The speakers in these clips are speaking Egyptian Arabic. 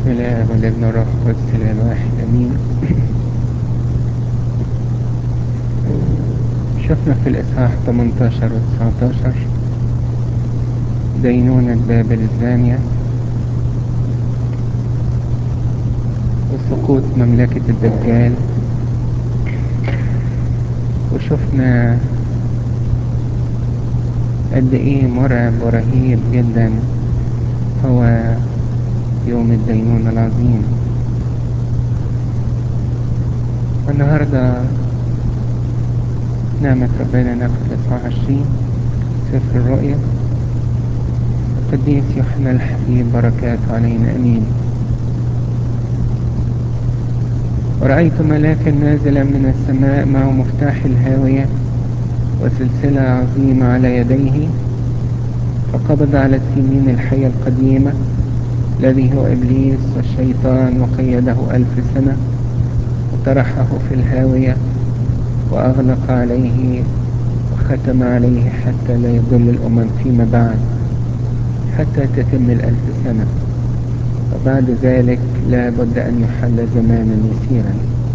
بسم الله والابن والروح القدس الإله الواحد امين شفنا في الاصحاح 18 و 19 دينونة بابل الزانية وسقوط مملكة الدجال وشفنا قد ايه مرعب ورهيب جدا هو يوم الدينون العظيم النهاردة نعمة ربنا ناخد الإصحاح عشرين سفر الرؤيا القديس يوحنا الحبيب بركاته علينا أمين ورأيت ملاكا نازلا من السماء معه مفتاح الهاوية وسلسلة عظيمة على يديه فقبض على التنين الحية القديمة الذي هو إبليس والشيطان وقيده ألف سنة وطرحه في الهاوية وأغلق عليه وختم عليه حتى لا يضل الأمم فيما بعد حتى تتم الألف سنة وبعد ذلك لا بد أن يحل زمانا يسيرا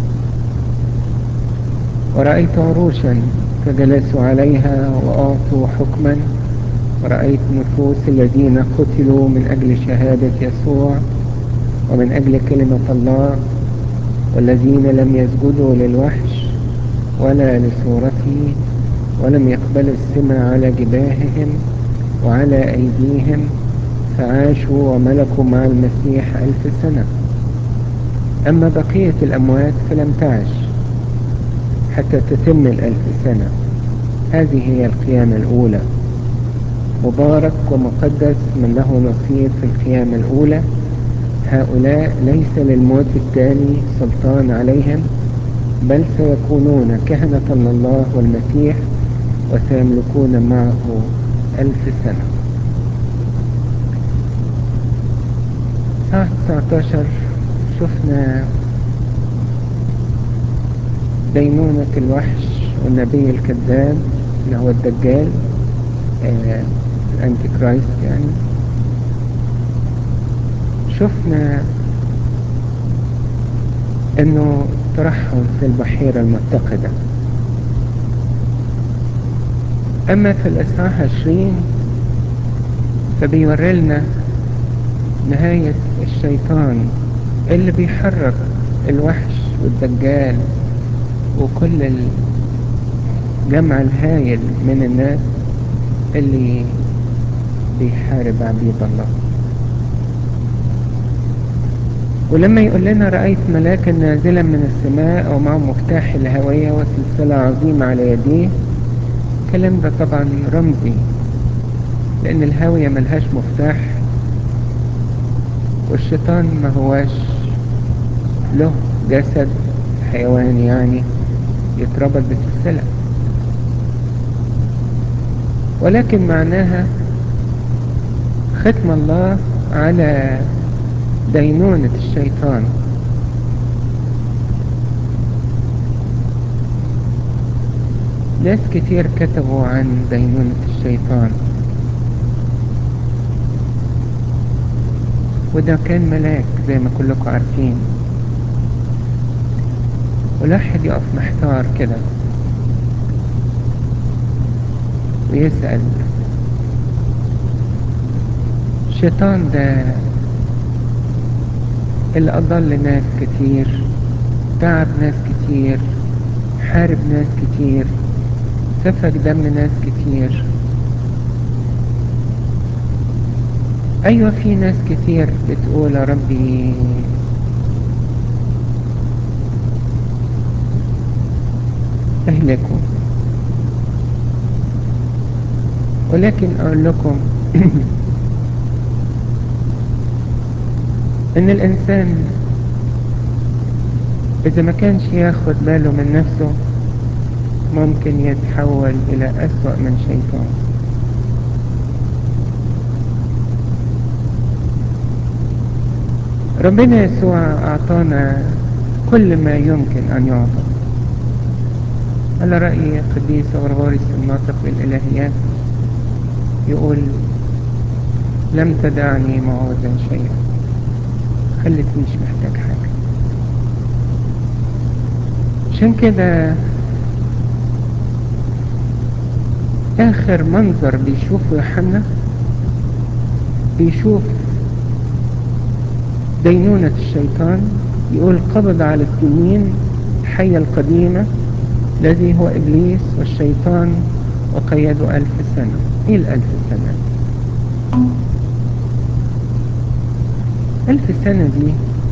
ورأيت عروشا فجلسوا عليها وأعطوا حكما ورأيت نفوس الذين قتلوا من أجل شهادة يسوع ومن أجل كلمة الله والذين لم يسجدوا للوحش ولا لصورته ولم يقبلوا السمع على جباههم وعلى أيديهم فعاشوا وملكوا مع المسيح ألف سنة أما بقية الأموات فلم تعش حتى تتم الألف سنة هذه هي القيامة الأولى مبارك ومقدس من له نصيب في القيامة الأولى هؤلاء ليس للموت الثاني سلطان عليهم بل سيكونون كهنة لله والمسيح وسيملكون معه ألف سنة ساعة 19 شفنا دينونة الوحش والنبي الكذاب اللي هو الدجال آه الانتي كرايست يعني شفنا انه ترحل في البحيرة المتقدة اما في الاصحاح عشرين فبيوري لنا نهاية الشيطان اللي بيحرك الوحش والدجال وكل الجمع الهائل من الناس اللي بيحارب عبيد الله ولما يقول لنا رأيت ملاكا نازلا من السماء ومعه مفتاح الهوية وسلسلة عظيمة على يديه الكلام ده طبعا رمزي لأن الهاوية ملهاش مفتاح والشيطان ما هواش له جسد حيوان يعني يتربط بسلسلة ولكن معناها ختم الله على دينونة الشيطان ناس كتير كتبوا عن دينونة الشيطان وده كان ملاك زي ما كلكم عارفين والواحد يقف محتار كده ويسأل الشيطان ده اللي أضل ناس كتير تعب ناس كتير حارب ناس كتير سفك دم ناس كتير أيوة في ناس كتير بتقول يا ربي اهلكوا ولكن أقول لكم ان الانسان اذا ما كانش ياخد باله من نفسه ممكن يتحول الى اسوأ من شيطان ربنا يسوع اعطانا كل ما يمكن ان يعطى على رأي قديس غرغوريس الناطق بالالهيات يقول لم تدعني معوزا شيئا خلتنيش محتاج حاجة عشان كده آخر منظر بيشوفه يوحنا بيشوف دينونة الشيطان يقول قبض على التنين الحية القديمة الذي هو إبليس والشيطان وقيده ألف سنة إيه الألف سنة ألف سنة دي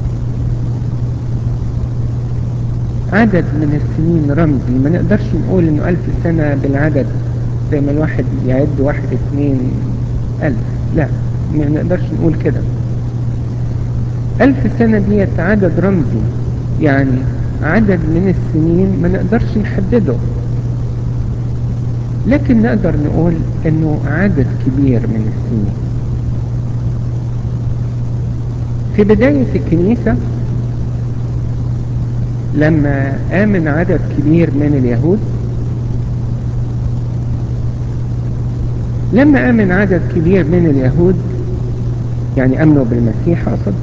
عدد من السنين رمزي ما نقدرش نقول انه ألف سنة بالعدد زي ما الواحد يعد واحد اتنين ألف لا ما نقدرش نقول كده ألف سنة ديت عدد رمزي يعني عدد من السنين ما نقدرش نحدده لكن نقدر نقول انه عدد كبير من السنين في بداية الكنيسة لما آمن عدد كبير من اليهود لما آمن عدد كبير من اليهود يعني أمنوا بالمسيح أقصد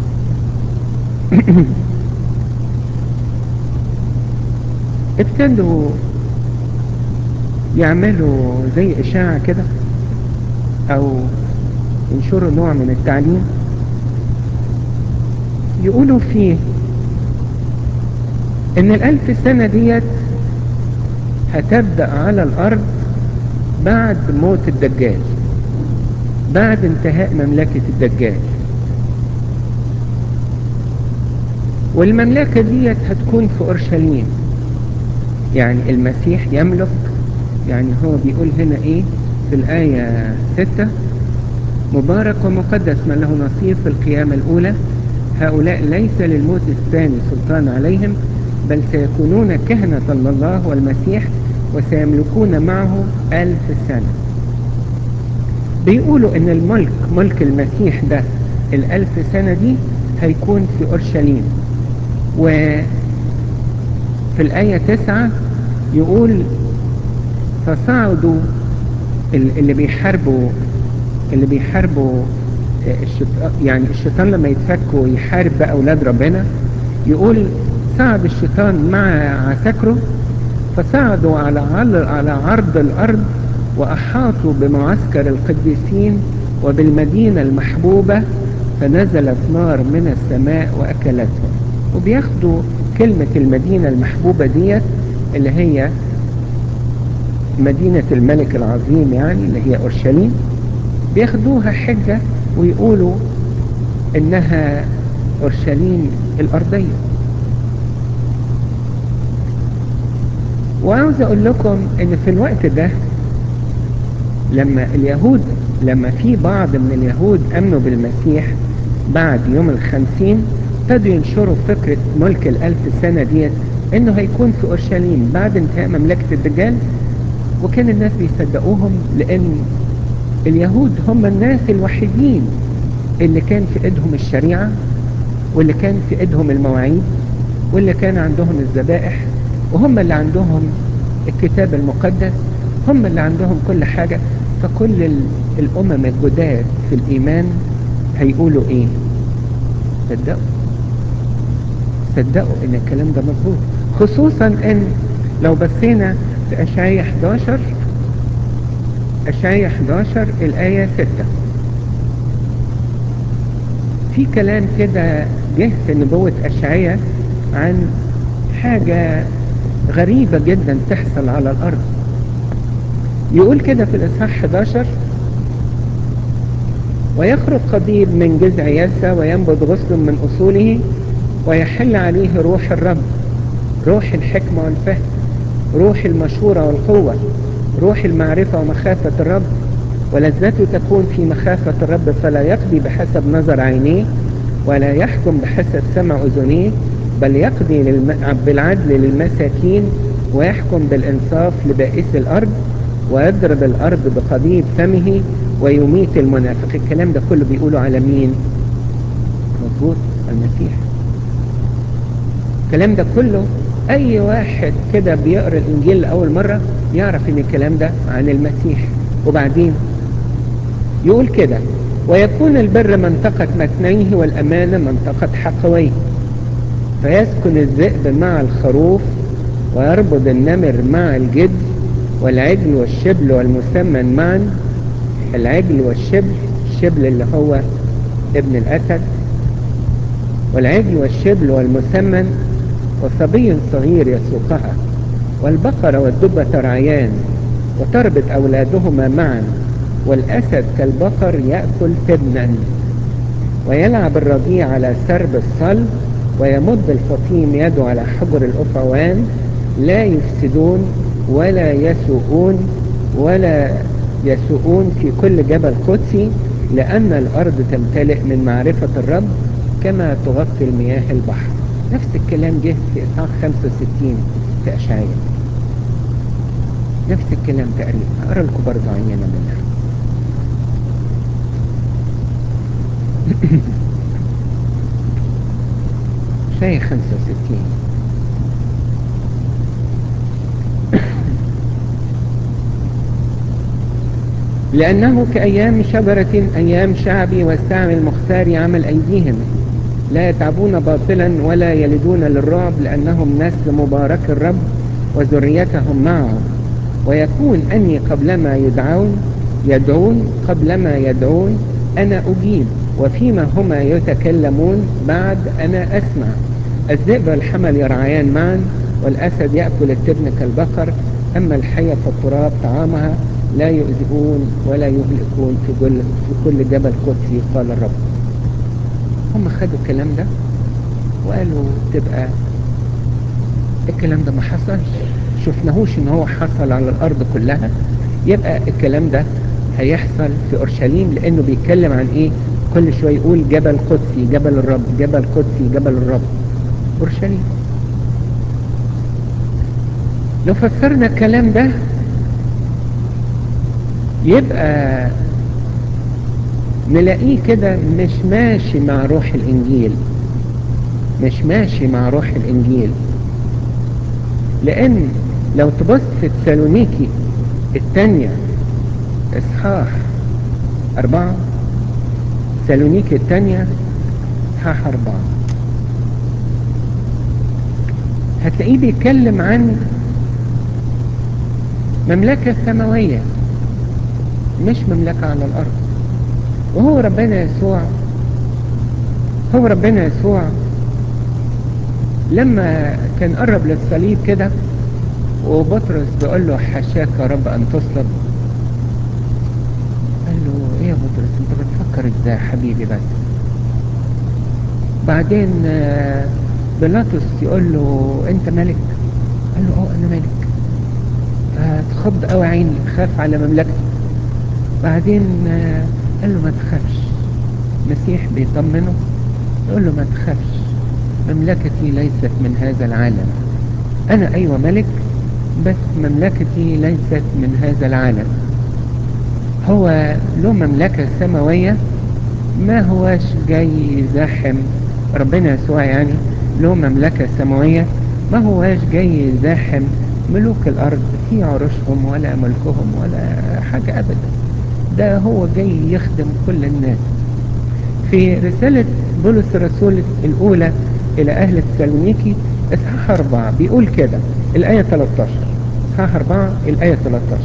ابتدوا يعملوا زي إشاعة كده أو ينشروا نوع من التعليم يقولوا فيه ان الالف سنة ديت هتبدأ على الارض بعد موت الدجال بعد انتهاء مملكة الدجال والمملكة ديت هتكون في اورشليم يعني المسيح يملك يعني هو بيقول هنا ايه في الآية ستة مبارك ومقدس من له نصيب في القيامة الأولى هؤلاء ليس للموت الثاني سلطان عليهم بل سيكونون كهنة لله والمسيح وسيملكون معه ألف سنة بيقولوا ان الملك ملك المسيح ده الألف سنة دي هيكون في أورشليم وفي الآية تسعة يقول فصعدوا اللي بيحاربوا اللي بيحاربوا الشيطان يعني الشيطان لما يتفك ويحارب بقى أولاد ربنا يقول صعد الشيطان مع عساكره فصعدوا على على عرض الأرض وأحاطوا بمعسكر القديسين وبالمدينة المحبوبة فنزلت نار من السماء وأكلتهم وبياخدوا كلمة المدينة المحبوبة ديت اللي هي مدينة الملك العظيم يعني اللي هي أورشليم بياخدوها حجة ويقولوا إنها أورشليم الأرضية وعاوز أقول لكم إن في الوقت ده لما اليهود لما في بعض من اليهود أمنوا بالمسيح بعد يوم الخمسين ابتدوا ينشروا فكرة ملك الألف سنة ديت إنه هيكون في أورشليم بعد انتهاء مملكة الدجال وكان الناس بيصدقوهم لأن اليهود هم الناس الوحيدين اللي كان في ايدهم الشريعة واللي كان في ايدهم المواعيد واللي كان عندهم الذبائح وهم اللي عندهم الكتاب المقدس هم اللي عندهم كل حاجة فكل الأمم الجداد في الإيمان هيقولوا إيه صدقوا صدقوا إن الكلام ده مظبوط خصوصا إن لو بصينا في أشعية 11 أشعية 11 الآية 6 في كلام كده جه في نبوة أشعية عن حاجة غريبة جدا تحصل على الأرض يقول كده في الإصحاح 11 ويخرج قضيب من جذع يسى وينبض غصن من أصوله ويحل عليه روح الرب روح الحكمة والفهم روح المشورة والقوة روح المعرفة ومخافة الرب ولذته تكون في مخافة الرب فلا يقضي بحسب نظر عينيه ولا يحكم بحسب سمع أذنيه بل يقضي للم... بالعدل للمساكين ويحكم بالإنصاف لبائس الأرض ويضرب الأرض بقضيب فمه ويميت المنافق الكلام ده كله بيقوله على مين مظبوط المسيح الكلام ده كله أي واحد كده بيقرأ الإنجيل لأول مرة يعرف إن الكلام ده عن المسيح وبعدين يقول كده ويكون البر منطقة متنيه والأمانة منطقة حقويه فيسكن الذئب مع الخروف ويربض النمر مع الجد والعجل والشبل والمسمن معا العجل والشبل الشبل اللي هو ابن الأسد والعجل والشبل والمسمن وصبي صغير يسوقها والبقرة والدب ترعيان وتربط أولادهما معا والأسد كالبقر يأكل تبنا ويلعب الرضيع على سرب الصلب ويمد الفطيم يده على حجر الأفعوان لا يفسدون ولا يسوءون ولا يسوءون في كل جبل قدسي لأن الأرض تمتلئ من معرفة الرب كما تغطي المياه البحر نفس الكلام جه في إصحاح 65 في أشعياء نفس الكلام تقريبا أقرأ لكم برضه عينة منها شيء 65 لأنه كأيام شجرة أيام شعبي واستعمل مختار عمل أيديهم لا يتعبون باطلا ولا يلدون للرعب لأنهم نسل مبارك الرب وذريتهم معهم ويكون أني قبلما يدعون يدعون قبلما يدعون أنا أجيب وفيما هما يتكلمون بعد أنا أسمع الذئب والحمل يرعيان معا والأسد يأكل التبن كالبقر أما الحية فالتراب طعامها لا يؤذئون ولا يهلكون في كل, في كل جبل قدسي قال الرب هم خدوا الكلام ده وقالوا تبقى الكلام ده ما حصلش شفناهوش ان هو حصل على الارض كلها يبقى الكلام ده هيحصل في اورشليم لانه بيتكلم عن ايه كل شويه يقول جبل قدسي جبل الرب جبل قدسي جبل الرب اورشليم لو فسرنا الكلام ده يبقى نلاقيه كده مش ماشي مع روح الانجيل مش ماشي مع روح الانجيل لان لو تبص في تسالونيكي الثانية اصحاح اربعة تسالونيكي الثانية اصحاح اربعة هتلاقيه بيتكلم عن مملكة سماوية مش مملكة على الارض وهو ربنا يسوع هو ربنا يسوع لما كان قرب للصليب كده وبطرس بيقول له حشاك يا رب ان تصلب قال له ايه يا بطرس انت بتفكر ازاي حبيبي بس بعدين بيلاطس يقول له انت ملك قال له اه انا ملك فتخض قوي عيني خاف على مملكته بعدين قال له ما تخافش مسيح بيطمنه يقول له ما تخافش مملكتي ليست من هذا العالم انا ايوه ملك بس مملكتي ليست من هذا العالم هو له مملكة سماوية ما هواش جاي يزاحم ربنا يسوع يعني له مملكة سماوية ما هواش جاي يزاحم ملوك الارض في عرشهم ولا ملكهم ولا حاجة ابدا ده هو جاي يخدم كل الناس في رسالة بولس الرسول الأولى إلى أهل تسالونيكي إصحاح 4 بيقول كده الآية 13 إصحاح 4 الآية 13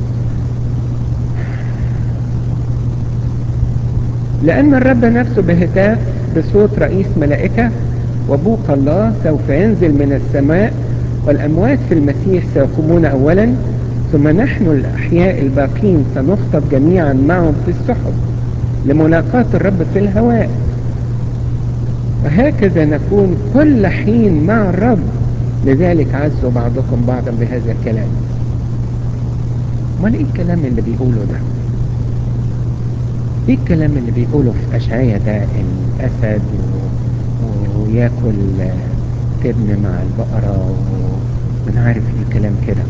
لأن الرب نفسه بهتاف بصوت رئيس ملائكة وبوق الله سوف ينزل من السماء والأموات في المسيح سيقومون أولا ثم نحن الأحياء الباقين سنخطب جميعا معهم في السحب لملاقاة الرب في الهواء وهكذا نكون كل حين مع الرب لذلك عزوا بعضكم بعضا بهذا الكلام امال ايه الكلام اللي بيقوله ده ايه الكلام اللي بيقوله في اشعياء ده الاسد و... وياكل تبن مع البقرة ومن عارف ايه كلام كده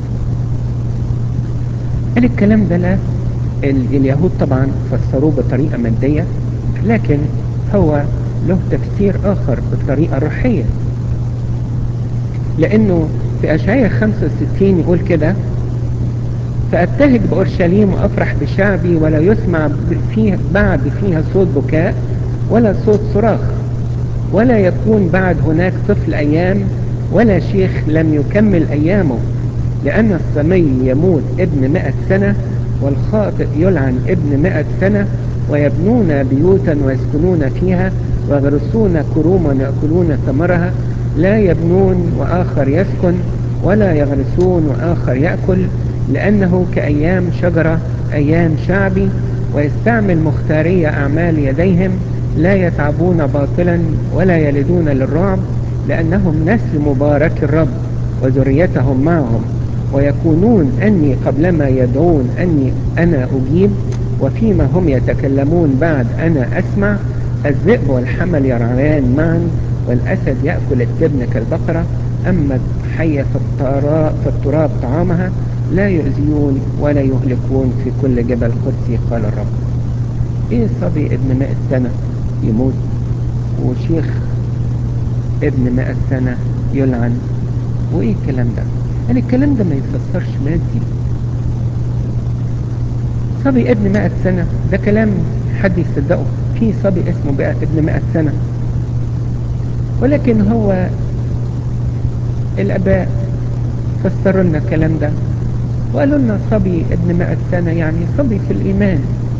قال الكلام ده لا ال... اليهود طبعا فسروه بطريقة مادية لكن هو له تفسير اخر بطريقة روحية لانه في اشعياء 65 يقول كده فأبتهج بأورشليم وأفرح بشعبي ولا يسمع فيه بعد فيها صوت بكاء ولا صوت صراخ ولا يكون بعد هناك طفل أيام ولا شيخ لم يكمل أيامه لأن السمي يموت ابن مئة سنة والخاطئ يلعن ابن مئة سنة ويبنون بيوتا ويسكنون فيها ويغرسون كروما يأكلون ثمرها لا يبنون وآخر يسكن ولا يغرسون وآخر يأكل لأنه كأيام شجرة أيام شعبي ويستعمل مختارية أعمال يديهم لا يتعبون باطلا ولا يلدون للرعب لأنهم نسل مبارك الرب وذريتهم معهم ويكونون أني قبلما يدعون أني أنا أجيب وفيما هم يتكلمون بعد أنا أسمع الذئب والحمل يرعيان معا والأسد يأكل التبن كالبقرة أما الحية في التراب طعامها لا يؤذيون ولا يهلكون في كل جبل قدسي قال الرب ايه صبي ابن مائة سنة يموت وشيخ ابن مائة سنة يلعن وايه الكلام ده يعني الكلام ده ما يتفسرش مادي صبي ابن مائة سنة ده كلام حد يصدقه في صبي اسمه بقى ابن مائة سنة ولكن هو الاباء فسروا لنا الكلام ده وقالوا لنا صبي ابن مائة سنة يعني صبي في الإيمان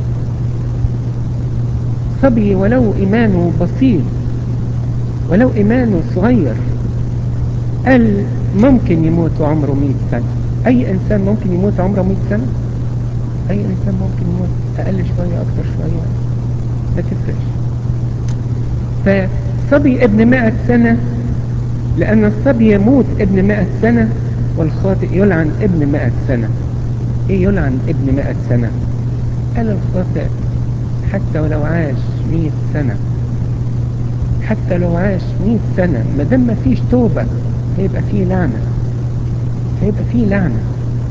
صبي ولو إيمانه بسيط ولو إيمانه صغير قال ممكن يموت وعمره مئة سنة أي إنسان ممكن يموت عمره مئة سنة أي إنسان ممكن يموت أقل شوية أكتر شوية ما تفرقش فصبي ابن مائة سنة لأن الصبي يموت ابن مائة سنة والخاطئ يلعن ابن مائة سنة ايه يلعن ابن مائة سنة قال الخاطئ حتى ولو عاش مئة سنة حتى لو عاش مئة سنة ما دام ما فيش توبة هيبقى فيه لعنة هيبقى فيه لعنة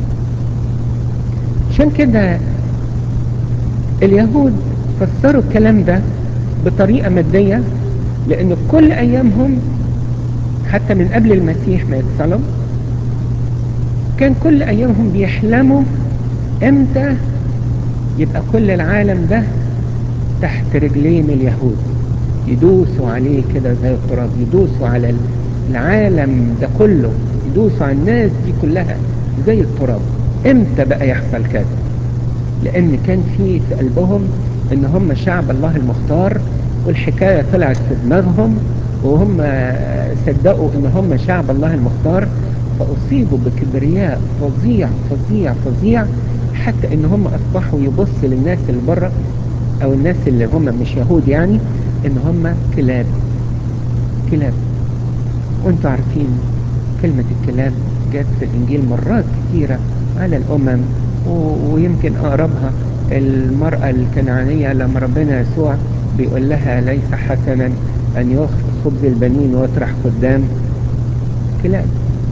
عشان كده اليهود فسروا الكلام ده بطريقة مادية لأن كل أيامهم حتى من قبل المسيح ما يتصلب كان كل أيامهم بيحلموا امتى يبقى كل العالم ده تحت رجلين اليهود يدوسوا عليه كده زي التراب يدوسوا على العالم ده كله يدوسوا على الناس دي كلها زي التراب امتى بقى يحصل كده لان كان في في قلبهم ان هم شعب الله المختار والحكاية طلعت في دماغهم وهم صدقوا ان هم شعب الله المختار فأصيبوا بكبرياء فظيع فظيع فظيع حتى ان هم اصبحوا يبص للناس اللي بره او الناس اللي هم مش يهود يعني ان هم كلاب كلاب وانتوا عارفين كلمة الكلاب جت في الانجيل مرات كثيرة على الامم ويمكن اقربها المرأة الكنعانية لما ربنا يسوع بيقول لها ليس حسنا ان يخ خبز البنين ويطرح قدام كلاب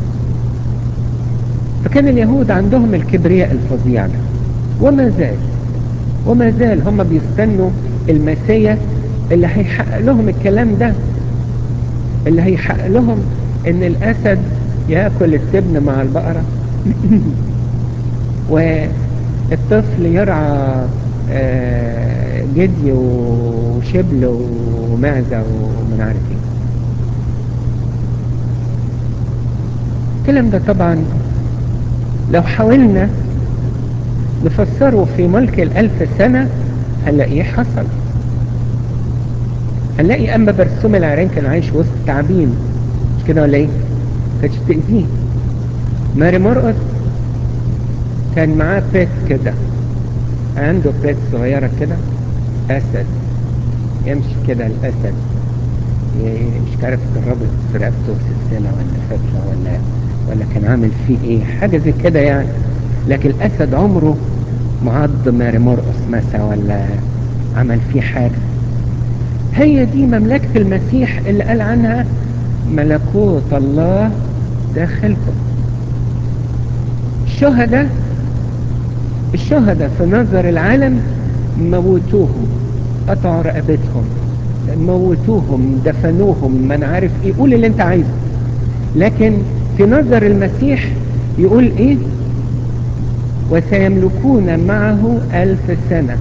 فكان اليهود عندهم الكبرياء الفظيع ده وما زال وما زال هم بيستنوا المسيا اللي هيحقق لهم الكلام ده اللي هيحقق لهم ان الاسد ياكل التبن مع البقرة والطفل يرعى جدي وشبل ومعزة ومن عارف ايه الكلام ده طبعا لو حاولنا نفسره في ملك الألف سنة هنلاقيه حصل هنلاقي أما برسوم العرين كان عايش وسط تعابين مش كده ولا ايه؟ كانتش تأذيه ماري مرقس كان معاه بيت كده عنده بيت صغيرة كده أسد يمشي كده الأسد مش عارف رابط في رقبته سلسلة ولا فتلة ولا ولا كان عامل فيه ايه حاجة زي كده يعني لكن الاسد عمره معض ماري مرقص مثلا ولا عمل فيه حاجة هي دي مملكة المسيح اللي قال عنها ملكوت الله داخلكم الشهداء الشهداء في نظر العالم موتوهم قطعوا رقبتهم موتوهم دفنوهم من عارف ايه قول اللي انت عايزه لكن في نظر المسيح يقول ايه وسيملكون معه ألف سنة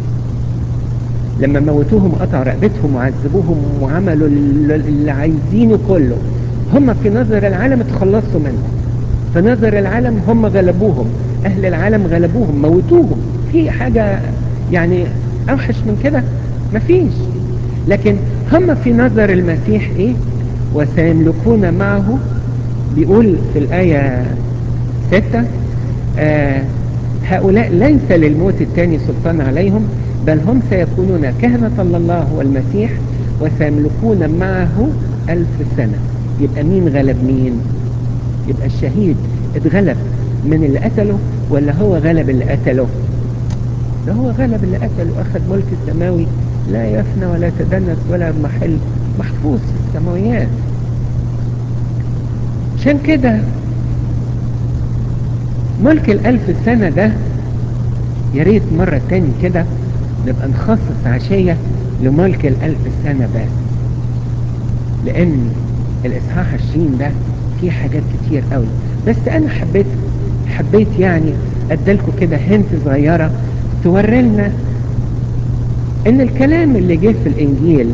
لما موتوهم قطع رقبتهم وعذبوهم وعملوا اللي عايزينه كله هم في نظر العالم اتخلصوا منهم في نظر العالم هم غلبوهم أهل العالم غلبوهم موتوهم في حاجة يعني أوحش من كده مفيش لكن هم في نظر المسيح إيه وسيملكون معه بيقول في الآية ستة آه هؤلاء ليس للموت الثاني سلطان عليهم بل هم سيكونون كهنة الله والمسيح وسيملكون معه ألف سنة يبقى مين غلب مين يبقى الشهيد اتغلب من اللي قتله ولا هو غلب اللي قتله ده هو غلب اللي قتله أخذ ملك السماوي لا يفنى ولا تدنس ولا محل محفوظ في السماويات عشان كده ملك الألف سنة ده يا ريت مرة تاني كده نبقى نخصص عشية لملك الألف سنة بس لأن الإصحاح عشرين ده فيه حاجات كتير قوي بس أنا حبيت حبيت يعني أدلكم كده هنت صغيرة توري لنا إن الكلام اللي جه في الإنجيل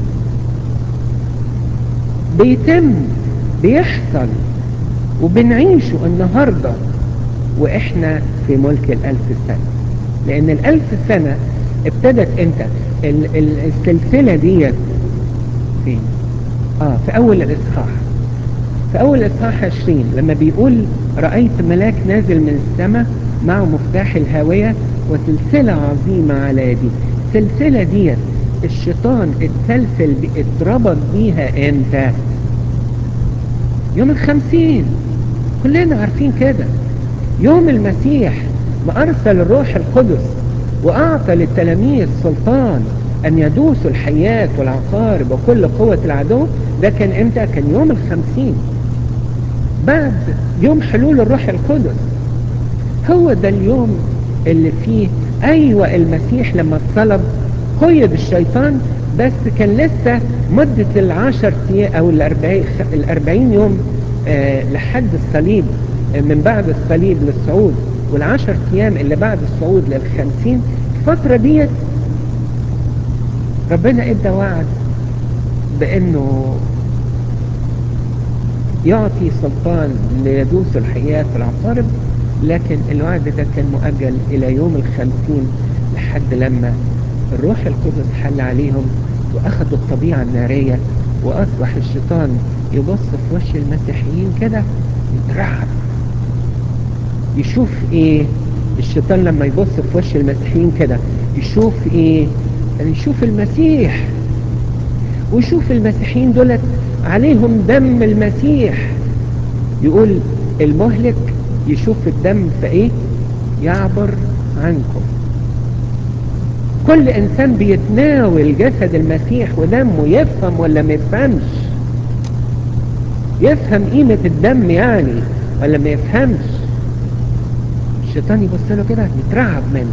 بيتم بيحصل وبنعيشه النهاردة وإحنا في ملك الألف سنة لأن الألف سنة ابتدت امتى ال ال السلسلة دي فين اه في اول الاصحاح في اول اصحاح 20 لما بيقول رأيت ملاك نازل من السماء معه مفتاح الهاوية وسلسلة عظيمة على يديه السلسلة دي الشيطان اتسلسل اتربط بيها امتى يوم الخمسين كلنا عارفين كده يوم المسيح ما ارسل الروح القدس وأعطى للتلاميذ سلطان أن يدوسوا الحيات والعقارب وكل قوة العدو ده كان إمتى؟ كان يوم الخمسين بعد يوم حلول الروح القدس هو ده اليوم اللي فيه أيوة المسيح لما اتصلب قيد الشيطان بس كان لسه مدة العشر أو الأربعين, الأربعين يوم آه لحد الصليب من بعد الصليب للصعود والعشر ايام اللي بعد الصعود للخمسين الفترة ديت ربنا ادى وعد بانه يعطي سلطان ليدوس الحياة والعقارب لكن الوعد ده كان مؤجل الى يوم الخمسين لحد لما الروح القدس حل عليهم واخدوا الطبيعة النارية واصبح الشيطان يبص في وش المسيحيين كده يترعب يشوف ايه الشيطان لما يبص في وش المسيحيين كده يشوف ايه يعني يشوف المسيح ويشوف المسيحيين دولت عليهم دم المسيح يقول المهلك يشوف الدم فايه يعبر عنكم كل انسان بيتناول جسد المسيح ودمه يفهم ولا ما يفهمش يفهم قيمة الدم يعني ولا ما يفهمش الشيطان يبص له كده يترعب منه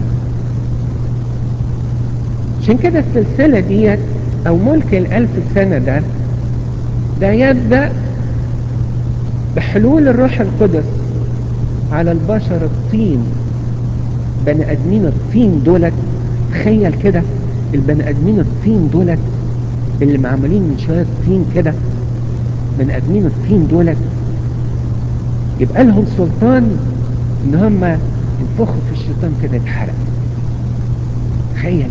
عشان كده السلسلة ديت او ملك الالف سنة ده ده يبدأ بحلول الروح القدس على البشر الطين بني ادمين الطين دولت تخيل كده البني ادمين الطين دولت اللي معمولين من شوية طين كده بني ادمين الطين دولت يبقى لهم سلطان ان هم ينفخوا في الشيطان كده يتحرق تخيل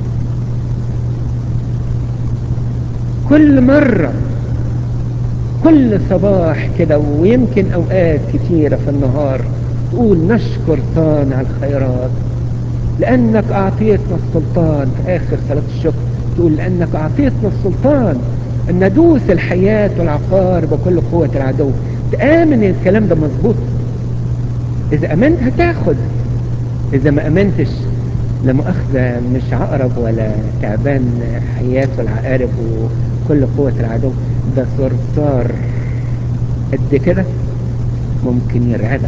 كل مرة كل صباح كده ويمكن اوقات كتيرة في النهار تقول نشكر صانع الخيرات لانك اعطيتنا السلطان في اخر صلاة الشكر تقول لانك اعطيتنا السلطان ان ندوس الحياة والعقارب وكل قوة العدو تآمن الكلام ده مظبوط اذا امنت هتاخد اذا ما امنتش لا مؤاخذة مش عقرب ولا تعبان حيات والعقارب وكل قوة العدو ده صرصار قد كده ممكن يرعبك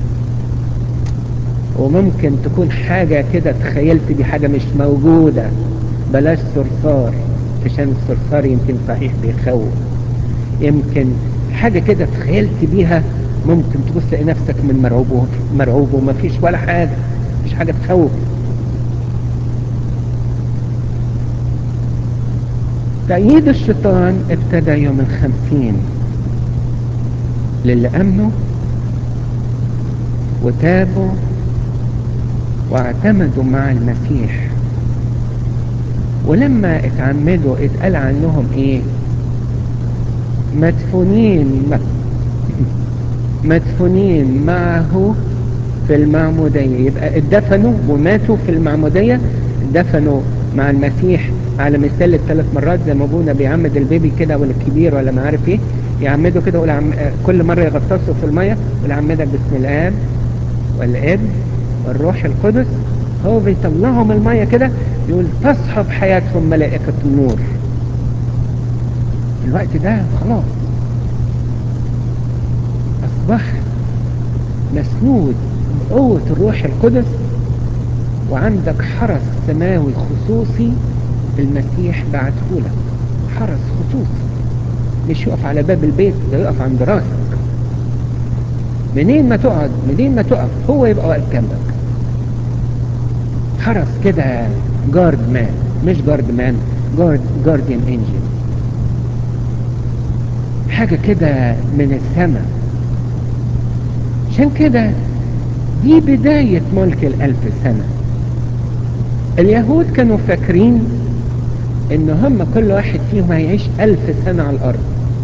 وممكن تكون حاجة كده تخيلت دي حاجة مش موجودة بلاش صرصار عشان الصرصار يمكن صحيح بيخوف يمكن حاجة كده تخيلت بيها ممكن تبص تلاقي نفسك من مرعوب مرعوب وما فيش ولا حاجة مفيش حاجة تخوف تأييد الشيطان ابتدى يوم الخمسين للي أمنوا وتابوا واعتمدوا مع المسيح ولما اتعمدوا اتقال عنهم ايه مدفونين مدفونين معه في المعمودية يبقى اتدفنوا وماتوا في المعمودية دفنوا مع المسيح على مثال الثلاث مرات زي ما ابونا بيعمد البيبي كده ولا الكبير ولا ما عارف ايه يعمده كده ولا عم... كل مرة يغطسوا في المية والعمدك باسم الاب والابن والروح القدس هو بيطلعهم المية كده يقول تصحب حياتهم ملائكة النور الوقت ده خلاص أصبحت مسنود بقوة الروح القدس وعندك حرس سماوي خصوصي المسيح بعته لك حرس خصوصي مش يقف على باب البيت ده يقف عند راسك منين ما تقعد منين ما تقف هو يبقى واقف جنبك حرس كده جارد مان مش جارد مان جارد جارديان انجل حاجة كده من السماء عشان كده دي بداية ملك الألف سنة اليهود كانوا فاكرين ان هم كل واحد فيهم هيعيش ألف سنة على الأرض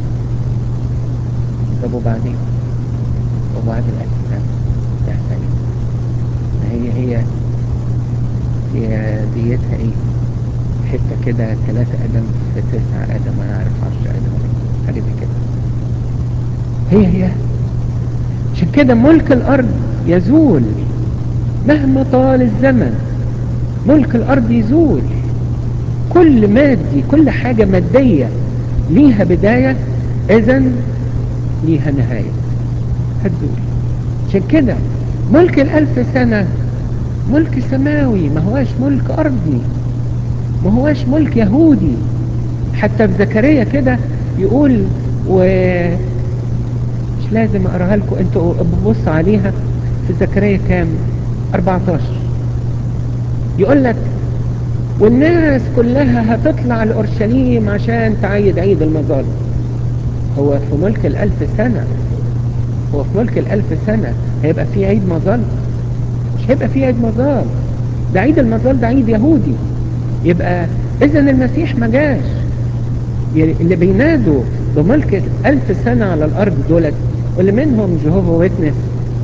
طب وبعدين وبعد الألف سنة يحصل هي هي هي ديتها ايه حتة كده ثلاثة أدم في تسعة أدم أنا عارف عشر أدم حاجة زي كده هي هي عشان كده ملك الأرض يزول مهما طال الزمن ملك الأرض يزول كل مادي كل حاجة مادية ليها بداية إذا ليها نهاية هتزول عشان كده ملك الألف سنة ملك سماوي ما هواش ملك أرضي ما هواش ملك يهودي حتى في زكريا كده يقول و مش لازم اقراها لكم انتوا ببص عليها في زكريا كام 14 يقول لك والناس كلها هتطلع لأورشليم عشان تعيد عيد المظال هو في ملك الألف سنة هو في ملك الألف سنة هيبقى في عيد مظال مش هيبقى في عيد مظال ده عيد المظال ده عيد يهودي يبقى إذا المسيح ما جاش اللي بينادوا بملك ألف سنة على الأرض دولت واللي منهم جهوفا ويتنس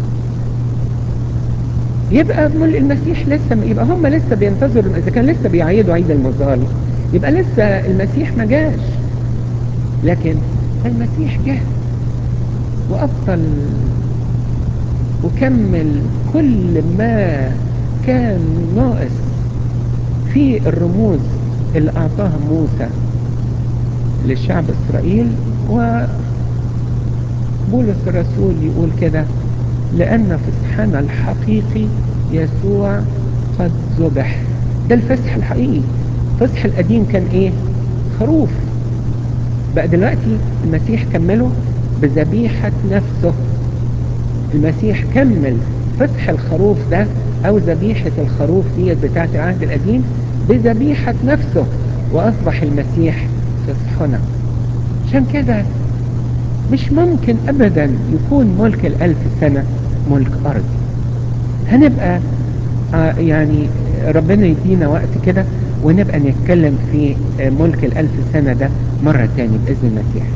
يبقى المسيح لسه يبقى هم لسه بينتظروا إذا كان لسه بيعيدوا عيد المظال يبقى لسه المسيح ما جاش لكن المسيح جه وأبطل وكمل كل ما كان ناقص في الرموز اللي أعطاها موسى للشعب إسرائيل وبولس الرسول يقول كده لأن فصحنا الحقيقي يسوع قد ذبح ده الفسح الحقيقي الفسح القديم كان ايه خروف بقى دلوقتي المسيح كمله بذبيحة نفسه المسيح كمل فسح الخروف ده او ذبيحة الخروف ديت بتاعت العهد القديم بذبيحة نفسه واصبح المسيح فصحنا عشان كده مش ممكن ابدا يكون ملك الالف سنة ملك ارضي هنبقى يعني ربنا يدينا وقت كده ونبقى نتكلم في ملك الالف سنة ده مرة تاني بإذن المسيح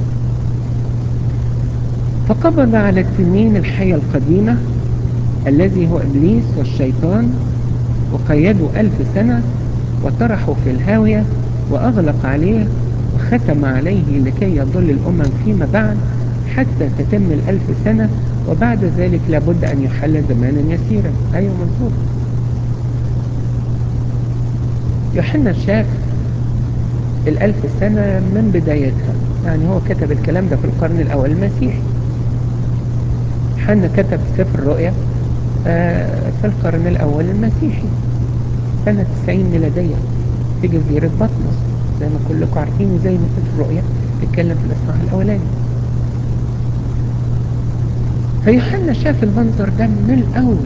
فقبض على التنين الحية القديمة الذي هو إبليس والشيطان وقيده ألف سنة وطرحه في الهاوية وأغلق عليه وختم عليه لكي يضل الأمم فيما بعد حتى تتم الألف سنة وبعد ذلك لابد أن يحل زمانا يسيرا أيوة مظبوط يوحنا شاف الألف سنة من بدايتها يعني هو كتب الكلام ده في القرن الأول المسيحي حنا كتب سفر الرؤيا في القرن الأول المسيحي سنة 90 ميلادية في جزيرة بطمس زي ما كلكم عارفين وزي ما سفر الرؤيا بيتكلم في الإصحاح الأولاني فيوحنا شاف المنظر ده من الأول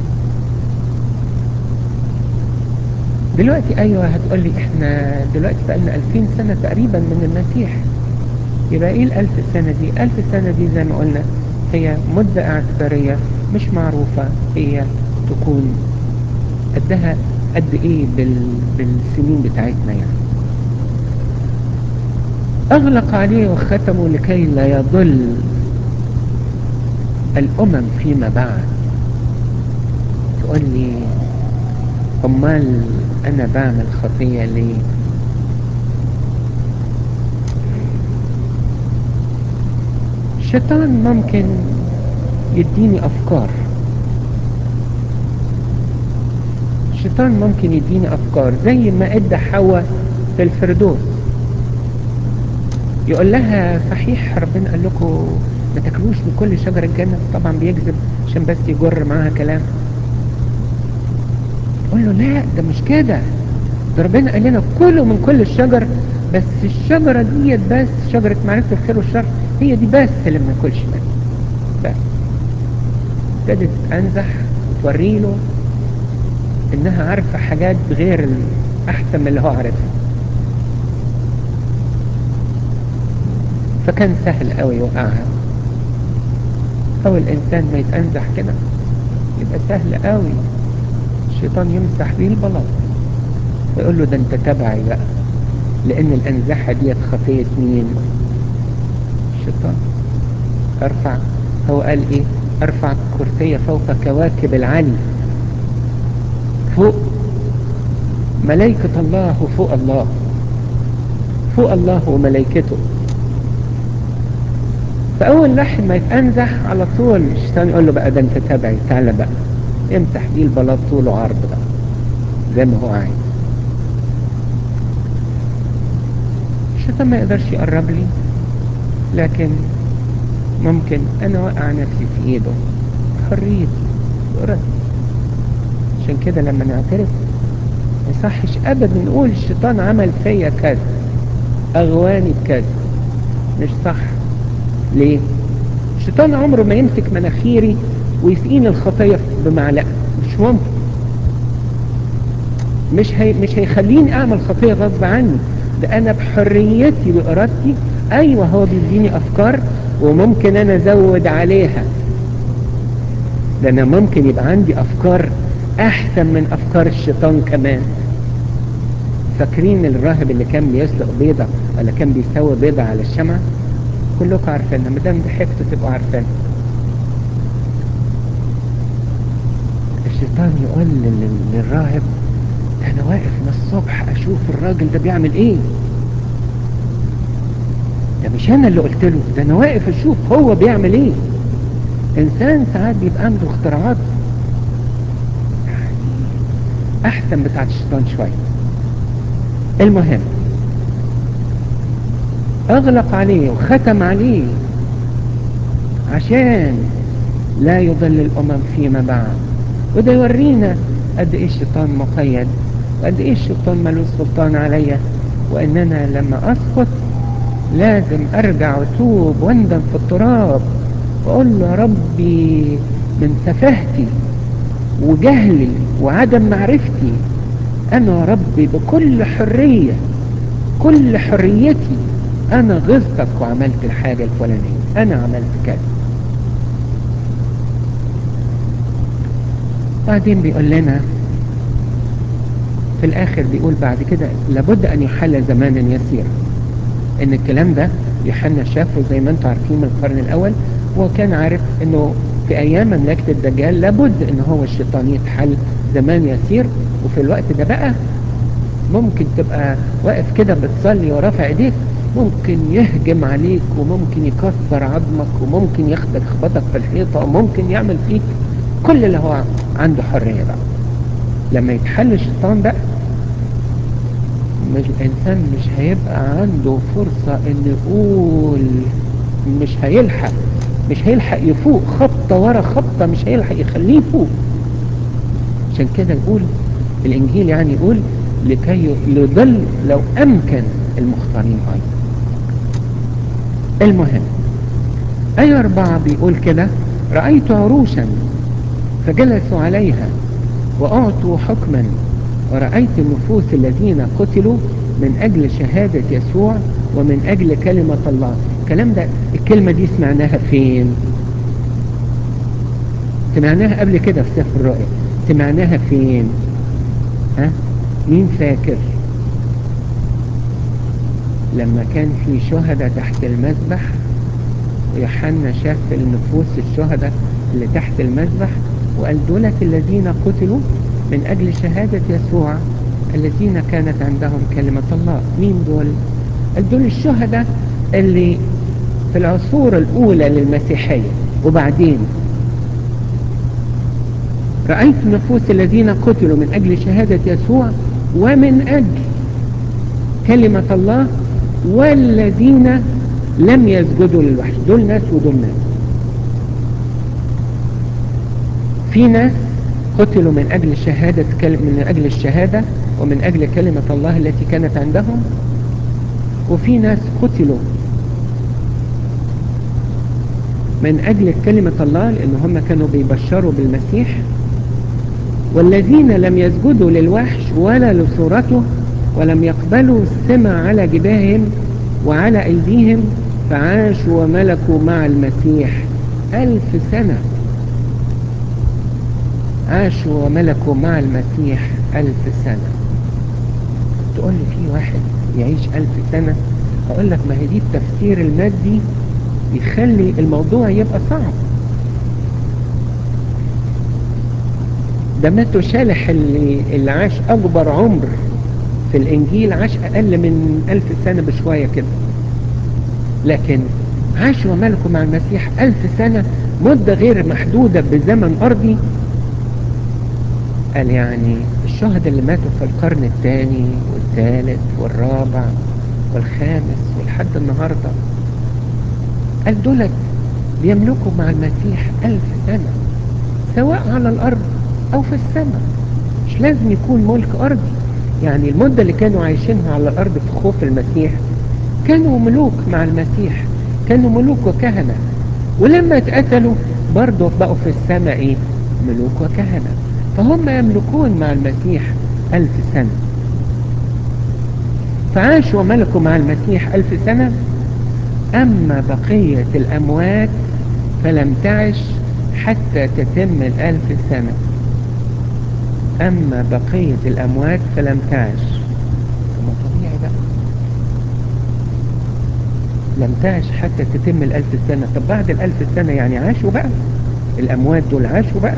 دلوقتي أيوة هتقول لي إحنا دلوقتي بقالنا ألفين سنة تقريبا من المسيح يبقى إيه الألف سنة دي ألف سنة دي زي ما قلنا هي مدة اعتبارية مش معروفة هي تكون قدها قد إيه بال... بالسنين بتاعتنا يعني أغلق عليه وختمه لكي لا يضل الأمم فيما بعد تقول لي أمال أنا بعمل خطية ليه الشيطان ممكن يديني أفكار الشيطان ممكن يديني أفكار زي ما ادى حواء في الفردوس يقول لها صحيح ربنا قال لكم ما تاكلوش من كل شجر الجنة طبعا بيكذب عشان بس يجر معاها كلام تقول له لا ده مش كده ده ربنا قال لنا كلوا من كل الشجر بس الشجرة ديت بس شجرة معرفة الخير والشر هي دي بس اللي ما ناكلش منها بس ابتدت انزح وتوري له انها عارفة حاجات غير احسن من اللي هو عارفها فكان سهل قوي يوقعها او الانسان ما يتأنزح كده يبقى سهل قوي الشيطان يمسح بيه البلاط ويقول له ده انت تبعي بقى لان الانزحة ديت خطية مين الشيطان ارفع هو قال ايه ارفع كرسي فوق كواكب العلي فوق ملائكة الله وفوق الله فوق الله وملائكته فأول واحد ما يتأنزح على طول الشيطان يقول له بقى ده انت تابعي تعالى بقى امسح بيه البلاط طول وعرض بقى زي ما هو عايز الشيطان ما يقدرش يقرب لي لكن ممكن انا وقع نفسي في ايده حريتي بإرادتي عشان كده لما نعترف ما يصحش ابدا نقول الشيطان عمل فيا كذا اغواني بكذا مش صح ليه الشيطان عمره ما يمسك مناخيري ويسقيني الخطية بمعلقة مش ممكن مش هي مش هيخليني اعمل خطية غصب عني ده انا بحريتي بارادتي ايوه هو بيديني افكار وممكن انا ازود عليها ده انا ممكن يبقى عندي افكار احسن من افكار الشيطان كمان فاكرين الراهب اللي كان بيسلق بيضة ولا كان بيسوي بيضة على الشمعة كلكم عارفينها ما دام ضحكتوا تبقوا عارفينها الشيطان يقول للراهب ده انا واقف من الصبح اشوف الراجل ده بيعمل ايه ده مش انا اللي قلت له ده انا واقف اشوف هو بيعمل ايه انسان ساعات بيبقى عنده اختراعات يعني احسن بتاعت الشيطان شوية المهم اغلق عليه وختم عليه عشان لا يضل الامم فيما بعد وده يورينا قد ايه الشيطان مقيد وقد ايه الشيطان ملوش سلطان عليا وان انا لما اسقط لازم ارجع واتوب واندم في التراب واقول له يا ربي من سفاهتي وجهلي وعدم معرفتي انا يا ربي بكل حرية كل حريتي انا غزتك وعملت الحاجة الفلانية انا عملت كذا بعدين بيقول لنا في الاخر بيقول بعد كده لابد ان يحل زمانا يسير ان الكلام ده يوحنا شافه زي ما انتم عارفين من القرن الاول وكان عارف انه في ايام مملكة الدجال لابد ان هو الشيطان يتحل زمان يسير وفي الوقت ده بقى ممكن تبقى واقف كده بتصلي ورافع ايديك ممكن يهجم عليك وممكن يكسر عظمك وممكن ياخدك يخبطك في الحيطة وممكن يعمل فيك كل اللي هو عنده حرية بقى لما يتحل الشيطان بقى مش الانسان مش هيبقى عنده فرصة ان يقول مش هيلحق مش هيلحق يفوق خبطة ورا خبطة مش هيلحق يخليه يفوق عشان كده يقول الانجيل يعني يقول لكي يضل لو امكن المختارين ايضا المهم اي اربعة بيقول كده رأيت عروشا فجلسوا عليها وأعطوا حكما ورأيت النفوس الذين قتلوا من أجل شهادة يسوع ومن أجل كلمة الله الكلام ده الكلمة دي سمعناها فين سمعناها قبل كده في سفر الرؤيا سمعناها فين ها مين فاكر لما كان في شهداء تحت المذبح ويوحنا شاف النفوس الشهداء اللي تحت المذبح وقال دولة الذين قتلوا من أجل شهادة يسوع الذين كانت عندهم كلمة الله مين دول قال دول الشهداء اللي في العصور الأولى للمسيحية وبعدين رأيت النفوس الذين قتلوا من أجل شهادة يسوع ومن أجل كلمة الله والذين لم يسجدوا للوحش دول ناس ودول ناس في ناس قتلوا من أجل شهادة من أجل الشهادة ومن أجل كلمة الله التي كانت عندهم وفي ناس قتلوا من أجل كلمة الله لأن هم كانوا بيبشروا بالمسيح والذين لم يسجدوا للوحش ولا لصورته ولم يقبلوا السمع على جباههم وعلى أيديهم فعاشوا وملكوا مع المسيح ألف سنة عاشوا وملكوا مع المسيح ألف سنة تقول لي في واحد يعيش ألف سنة أقول لك ما هي دي التفسير المادي يخلي الموضوع يبقى صعب ده ماتوا شالح اللي, اللي عاش أكبر عمر في الإنجيل عاش أقل من ألف سنة بشوية كده لكن عاشوا وملكوا مع المسيح ألف سنة مدة غير محدودة بزمن أرضي قال يعني الشهداء اللي ماتوا في القرن الثاني والثالث والرابع والخامس ولحد النهاردة قال دولت بيملكوا مع المسيح ألف سنة سواء على الأرض أو في السماء مش لازم يكون ملك أرضي يعني المدة اللي كانوا عايشينها على الأرض في خوف المسيح كانوا ملوك مع المسيح كانوا ملوك وكهنة ولما اتقتلوا برضه بقوا في السماء ايه ملوك وكهنة فهم يملكون مع المسيح ألف سنة فعاشوا وملكوا مع المسيح ألف سنة أما بقية الأموات فلم تعش حتى تتم الألف سنة أما بقية الأموات فلم تعش ما طبيعي بقى لم تعش حتى تتم الألف سنة طب بعد الألف سنة يعني عاشوا بقى الأموات دول عاشوا بقى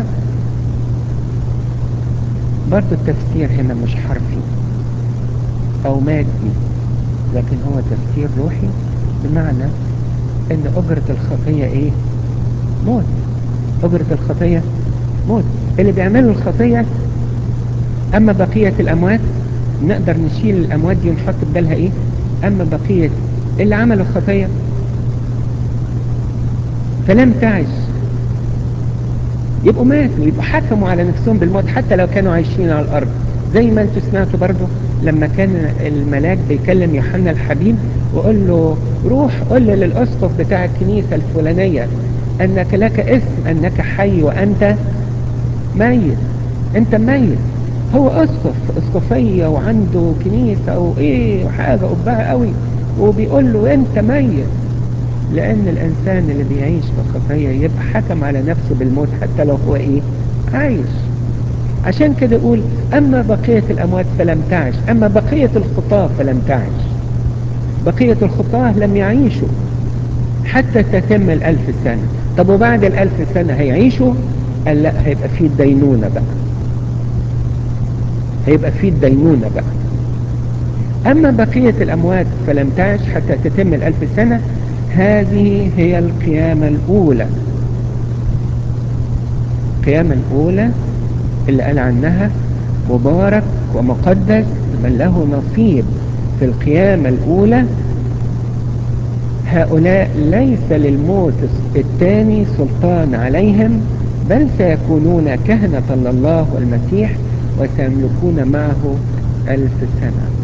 برضو التفسير هنا مش حرفي أو مادي لكن هو تفسير روحي بمعنى ان أجرة الخطية ايه موت أجرة الخطية موت اللي بيعملوا الخطية أما بقية الأموات نقدر نشيل الأموات دي ونحط بدالها إيه أما بقية اللي عملوا الخطية فلم تعش يبقوا ماتوا يبقوا حكموا على نفسهم بالموت حتى لو كانوا عايشين على الأرض زي ما انتوا سمعتوا برضو لما كان الملاك بيكلم يوحنا الحبيب وقال له روح قل للأسقف بتاع الكنيسة الفلانية أنك لك اسم أنك حي وأنت ميت أنت ميت هو أسقف أسقفية وعنده كنيسة وإيه وحاجة قبها قوي وبيقول له أنت ميت لأن الإنسان اللي بيعيش في خطية يبقى حكم على نفسه بالموت حتى لو هو إيه عايش عشان كده يقول أما بقية الأموات فلم تعش أما بقية الخطاة فلم تعش بقية الخطاة لم يعيشوا حتى تتم الألف سنة طب وبعد الألف سنة هيعيشوا قال لا هيبقى فيه الدينونة بقى هيبقى فيه الدينونة بقى أما بقية الأموات فلم تعش حتى تتم الألف سنة هذه هي القيامة الأولى القيامة الأولى اللي قال عنها مبارك ومقدس من له نصيب في القيامة الأولى هؤلاء ليس للموت الثاني سلطان عليهم بل سيكونون كهنة لله والمسيح وسيملكون معه ألف سنة